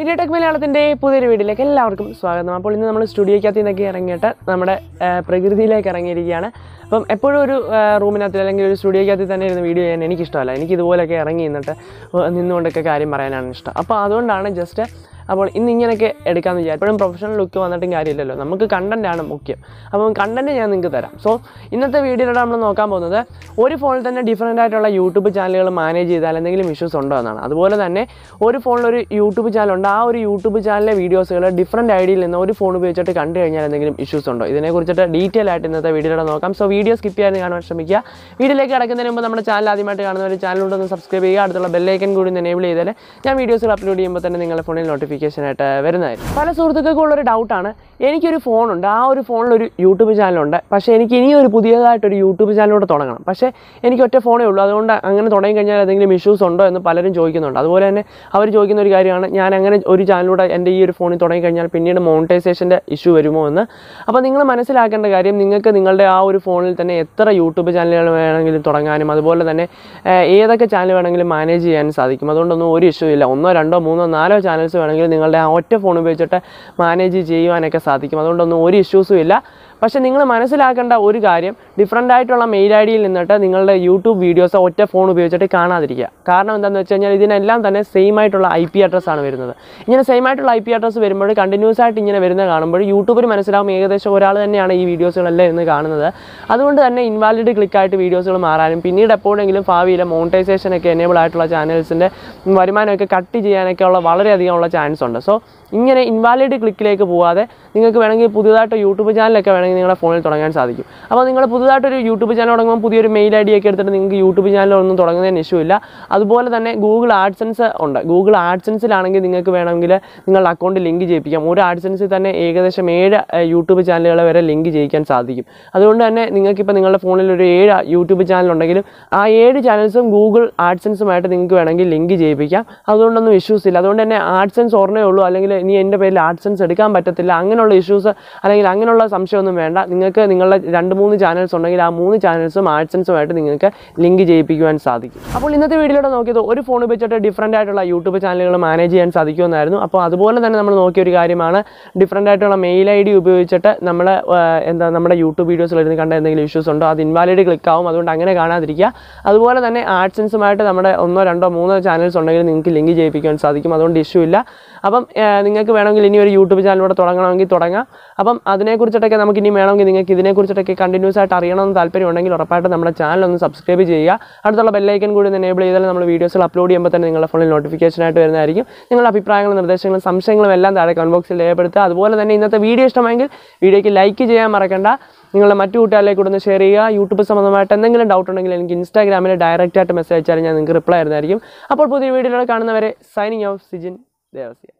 media tech മലയാളത്തിൻ്റെ പുതിയൊരു വീഡിയോയിലേക്ക് എല്ലാവർക്കും സ്വാഗതം അപ്പോൾ ഇന്ന് നമ്മൾ സ്റ്റുഡിയോയ്ക്കകത്ത് നിന്നൊക്കെ ഇറങ്ങിയിട്ട് നമ്മുടെ ആ, പ്രകൃതിയിലേക്ക് ഇറങ്ങിയിരിക്കുകയാണ് അപ്പം എപ്പോഴും ഒരു ആ, റൂമിനകത്ത് അല്ലെങ്കിൽ ഒരു സ്റ്റുഡിയോയ്ക്കകത്ത് തന്നെ ഇരുന്ന് വീഡിയോ ചെയ്യാൻ എനിക്കിഷ്ടമല്ല എനിക്ക് ഇതുപോലെയൊക്കെ ഇറങ്ങി നിന്നിട്ട് നിന്നുകൊണ്ടൊക്കെ കാര്യം പറയാനാണ് ഇഷ്ടം അപ്പോൾ അതുകൊണ്ടാണ് ജസ്റ്റ് അപ്പോൾ ഇന്ന് ഇങ്ങനെയൊക്കെ എടുക്കാമെന്ന് വിചാരിച്ചു എപ്പോഴും പ്രൊഫഷണൽ ലുക്ക് വന്നിട്ടും കാര്യമില്ലല്ലോ നമുക്ക് കണ്ടൻ്റ് ആണ് മുഖ്യം അപ്പം കണ്ടൻറ്റ് ഞാൻ നിങ്ങൾക്ക് തരാം സോ ഇന്നത്തെ വീഡിയോയിലൂടെ നമ്മൾ നോക്കാൻ പോകുന്നത് ഒരു ഫോണിൽ തന്നെ ഡിഫറൻ്റ് ആയിട്ടുള്ള യൂട്യൂബ് ചാനലുകൾ മാനേജ് ചെയ്താൽ എന്തെങ്കിലും ഇഷ്യൂസ് ഉണ്ടോ എന്നാണ് അതുപോലെ തന്നെ ഒരു ഫോണിൽ ഒരു യൂട്യൂബ് ചാനൽ ഉണ്ട് ആ ഒരു യൂട്യൂബ് ചാനലിലെ വീഡിയോസുകൾ ഡിഫറൻറ്റ് ഐഡിയയിൽ നിന്ന് ഒരു ഫോൺ ഉപയോഗിച്ചിട്ട് കണ്ടു കഴിഞ്ഞാൽ എന്തെങ്കിലും ഇഷ്യൂസ് ഉണ്ടോ ഇതിനെക്കുറിച്ചിട്ട് ഡീറ്റെയിൽ ആയിട്ട് ഇന്നത്തെ വീഡിയോയിലൂടെ നോക്കാം സോ വീഡിയോ സ്കിപ്പ് ചെയ്യാൻ കാണാൻ ശ്രമിക്കുക വീഡിയോയിലേക്ക് കിടക്കുന്നതിന് മുമ്പ് നമ്മുടെ ചാനൽ ആദ്യമായിട്ട് കാണുന്ന ഒരു ചാനലിലൂടെ സബ്സ്ക്രൈബ് ചെയ്യുക അടുത്തുള്ള ബെല്ലൈക്കൻ കൂടി ഒന്ന് എനേബിൾ ചെയ്താൽ ഞാൻ വീഡിയോസുകൾ അപ്ലോഡ് ചെയ്യുമ്പോൾ തന്നെ നിങ്ങളുടെ ഫോണിൽ നോട്ടിഫിക്കേഷൻ ആയിട്ട് വരുന്നതായിരിക്കും പല സുഹൃത്തുക്കൾക്കും ഉള്ളൊരു ഡൗട്ടാണ് എനിക്കൊരു ഫോണുണ്ട് ആ ഒരു ഫോണിൽ ഒരു യൂട്യൂബ് ചാനലുണ്ട് പക്ഷേ എനിക്ക് ഇനി ഒരു പുതിയതായിട്ടൊരു യൂട്യൂബ് ചാനലോട് തുടങ്ങണം പക്ഷേ എനിക്ക് ഒറ്റ ഫോണേ ഉള്ളൂ അതുകൊണ്ട് അങ്ങനെ തുടങ്ങി കഴിഞ്ഞാൽ എന്തെങ്കിലും ഇഷ്യൂസ് ഉണ്ടോ എന്ന് പലരും ചോദിക്കുന്നുണ്ട് അതുപോലെ തന്നെ അവർ ചോദിക്കുന്ന ഒരു കാര്യമാണ് ഞാൻ അങ്ങനെ ഒരു ചാനലൂടെ എൻ്റെ ഈ ഒരു ഫോണിൽ തുടങ്ങി കഴിഞ്ഞാൽ പിന്നീട് മോണിറ്റൈസേഷൻ്റെ ഇഷ്യൂ വരുമോ എന്ന് അപ്പോൾ നിങ്ങൾ മനസ്സിലാക്കേണ്ട കാര്യം നിങ്ങൾക്ക് നിങ്ങളുടെ ആ ഒരു ഫോണിൽ തന്നെ എത്ര യൂട്യൂബ് ചാനലുകൾ വേണമെങ്കിലും തുടങ്ങാനും അതുപോലെ തന്നെ ഏഹ്, ഏതൊക്കെ ചാനൽ വേണമെങ്കിലും മാനേജ് ചെയ്യാനും സാധിക്കും അതുകൊണ്ടൊന്നും ഒരു ഇഷ്യൂ ഇല്ല ഒന്നോ രണ്ടോ മൂന്നോ നാലോ ചാനൽസ് വേണമെങ്കിൽ നിങ്ങളുടെ ആ ഒറ്റ ഫോൺ ഉപയോഗിച്ചിട്ട് മാനേജ് ചെയ്യുവാനൊക്കെ സാധിക്കും അതുകൊണ്ടൊന്നും ഒരു ഇഷ്യൂസും ഇല്ല പക്ഷേ നിങ്ങൾ മനസ്സിലാക്കേണ്ട ഒരു കാര്യം ഡിഫറൻ്റ് ആയിട്ടുള്ള മെയിൽ ഐ ഡിയിൽ നിന്നിട്ട് നിങ്ങളുടെ യൂട്യൂബ് വീഡിയോസ് ഒറ്റ ഫോൺ ഉപയോഗിച്ചിട്ട് കാണാതിരിക്കുക കാരണം എന്താണെന്ന് വെച്ച് കഴിഞ്ഞാൽ ഇതിനെല്ലാം തന്നെ സെയിം ആയിട്ടുള്ള ഐ പി അഡ്രസ്സ് ആണ് വരുന്നത് ഇങ്ങനെ സെയിം ആയിട്ടുള്ള ഐ പി അഡ്രസ്സ് വരുമ്പോൾ കണ്ടിന്യൂസ് ആയിട്ട് ഇങ്ങനെ വരുന്നത് കാണുമ്പോൾ യൂട്യൂബിൽ മനസ്സിലാവും ഏകദേശം ഒരാൾ തന്നെയാണ് ഈ വീഡിയോസുകളെല്ലാം ഇന്ന് കാണുന്നത് അതുകൊണ്ട് തന്നെ ഇൻവാലിഡ് ക്ലിക്കായിട്ട് വീഡിയോസുകൾ മാറാനും പിന്നീട് എപ്പോഴെങ്കിലും ഭാവിയിൽ മോണിറ്റൈസേഷൻ ഒക്കെ എനേബിൾ ആയിട്ടുള്ള ചാനൽസിൻ്റെ വരുമാനമൊക്കെ കട്ട് ചെയ്യാനൊക്കെ ഉള്ള വളരെയധികം ഉള്ള ചാൻസ് ഉണ്ട് സോ ഇങ്ങനെ ഇൻവാലിഡ് ക്ലിക്കിലേക്ക് പോകാതെ നിങ്ങൾക്ക് വേണമെങ്കിൽ പുതിയതായിട്ട് യൂട്യൂബ് ചാനലൊക്കെ വേണമെങ്കിൽ നിങ്ങളുടെ ഫോണിൽ തുടങ്ങാൻ സാധിക്കും അപ്പോൾ നിങ്ങൾ പുതുതായിട്ടൊരു യൂട്യൂബ് ചാനൽ തുടങ്ങുമ്പോൾ പുതിയൊരു മെയിൽ ഐ ഡി ഒക്കെ എടുത്തിട്ട് നിങ്ങൾക്ക് യൂട്യൂബ് ചാനൽ ഒന്നും തുടങ്ങുന്നതിന് ഇഷ്യൂ ഇല്ല അതുപോലെ തന്നെ ഗൂഗിൾ ആഡ്സൻസ് ഉണ്ട് ഗൂഗിൾ ആഡ്സൻസിലാണെങ്കിൽ നിങ്ങൾക്ക് വേണമെങ്കിൽ നിങ്ങളുടെ അക്കൗണ്ട് ലിങ്ക് ചെയ്യിപ്പിക്കാം ഒരു ആഡ്സൻസിൽ തന്നെ ഏകദേശം ഏഴ് ഏഹ്, യൂട്യൂബ് ചാനലുകളെ വരെ ലിങ്ക് ചെയ്യിക്കാൻ സാധിക്കും അതുകൊണ്ട് തന്നെ നിങ്ങൾക്കിപ്പോൾ നിങ്ങളുടെ ഫോണിൽ ഒരു ഏഴ് യൂട്യൂബ് ചാനൽ ഉണ്ടെങ്കിലും ആ ഏഴ് ചാനൽസും ഗൂഗിൾ ആഡ്സൻസുമായിട്ട് നിങ്ങൾക്ക് വേണമെങ്കിൽ ലിങ്ക് ചെയ്യിപ്പിക്കാം അതുകൊണ്ടൊന്നും ഇഷ്യൂസ് ഇല്ല അതുകൊണ്ട് തന്നെ ആഡ്സൻസ് ഓർമ്മേ ഉള്ളൂ അല്ലെങ്കിൽ ഇനി എൻ്റെ പേരിൽ ആഡ്സൻസ് എടുക്കാൻ പറ്റത്തില്ല അങ്ങനെയുള്ള ഇഷ്യൂസ് അല്ലെങ്കിൽ അങ്ങനെയുള്ള സംശയമൊന്നും വേണ്ട നിങ്ങൾക്ക് നിങ്ങളുടെ രണ്ട് മൂന്ന് ചാനൽസ് ഉണ്ടെങ്കിൽ ആ മൂന്ന് ചാനൽസും ആഡ്സൻസുമായിട്ട് നിങ്ങൾക്ക് ലിങ്ക് ചെയ്യിപ്പിക്കുവാൻ സാധിക്കും അപ്പോൾ ഇന്നത്തെ വീഡിയോയിലൂടെ നോക്കിയത് ഒരു ഫോൺ ഉപയോഗിച്ചിട്ട് ഡിഫറൻ്റ് ആയിട്ടുള്ള യൂട്യൂബ് ചാനലുകൾ മാനേജ് ചെയ്യാൻ സാധിക്കുമെന്നായിരുന്നു അപ്പോൾ അതുപോലെ തന്നെ നമ്മൾ നോക്കിയ ഒരു കാര്യമാണ് ഡിഫറൻ്റ് ആയിട്ടുള്ള മെയിൽ ഐ ഡി ഉപയോഗിച്ചിട്ട് നമ്മൾ എന്താ നമ്മുടെ യൂട്യൂബ് വീഡിയോസിൽ ഇരുന്ന് കണ്ട എന്തെങ്കിലും ഇഷ്യൂസ് ഉണ്ടോ അത് ഇൻവാലിഡ് ക്ലിക്ക് ആവും അതുകൊണ്ട് അങ്ങനെ കാണാതിരിക്കുക അതുപോലെ തന്നെ ആഡ്സൻസുമായിട്ട് നമ്മുടെ ഒന്നോ രണ്ടോ മൂന്നോ ചാനൽസ് ഉണ്ടെങ്കിൽ നിങ്ങൾക്ക് ലിങ്ക് ചെയ്യിപ്പിക്കാൻ സാധിക്കും അതുകൊണ്ട് ഇഷ്യൂ ഇല്ല അപ്പം ഏഹ്, നിങ്ങൾക്ക് വേണമെങ്കിൽ ഇനി ഒരു യൂട്യൂബ് ചാനലൂടെ തുടങ്ങണമെങ്കിൽ തുടങ്ങാം അപ്പം അതിനെക്കുറിച്ചിട്ടൊക്കെ നമുക്ക് ഇനി വേണമെങ്കിൽ നിങ്ങൾക്ക് ഇതിനെക്കുറിച്ചിട്ടൊക്കെ കണ്ടിന്യൂസ് ആയിട്ട് അറിയണമെന്ന് താല്പര്യമുണ്ടെങ്കിൽ ഉറപ്പായിട്ട് നമ്മുടെ ചാനൽ ഒന്ന് സബ്സ്ക്രൈബ് ചെയ്യുക അടുത്തുള്ള ബെല്ലൈക്കൻ കൂടി ഒന്ന് എനേബിൾ ചെയ്താൽ നമ്മൾ വീഡിയോസുകൾ അപ്ലോഡ് ചെയ്യുമ്പോൾ തന്നെ നിങ്ങളുടെ ഫോണിൽ നോട്ടിഫിക്കേഷൻ ആയിട്ട് വരുന്നതായിരിക്കും നിങ്ങളുടെ അഭിപ്രായങ്ങളും നിർദ്ദേശങ്ങളും സംശയങ്ങളും എല്ലാം താഴെ കമന്റ് ബോക്സിൽ രേഖപ്പെടുത്തുക അതുപോലെ തന്നെ ഇന്നത്തെ വീഡിയോ ഇഷ്ടമെങ്കിൽ വീഡിയോയ്ക്ക് ലൈക്ക് ചെയ്യാൻ മറക്കണ്ട നിങ്ങളുടെ മറ്റു കൂട്ടുകാരിലേക്ക് കൂടെ ഒന്ന് ഷെയർ ചെയ്യുക യൂട്യൂബ് സംബന്ധമായിട്ട് എന്തെങ്കിലും ഡൗട്ട് ഉണ്ടെങ്കിൽ എനിക്ക് ഇൻസ്റ്റാഗ്രാമിൽ ഡയറക്റ്റ് ആയിട്ട് മെസ്സേജ് അയച്ചാൽ ഞാൻ നിങ്ങൾക്ക് റിപ്ലൈ ആയിരുന്നായിരിക്കും അപ്പോൾ പുതിയ വീഡിയോയിലൂടെ കാണുന്നവരെ സൈനിങ് ഓഫ് സിജിൻ ദേവസ്യ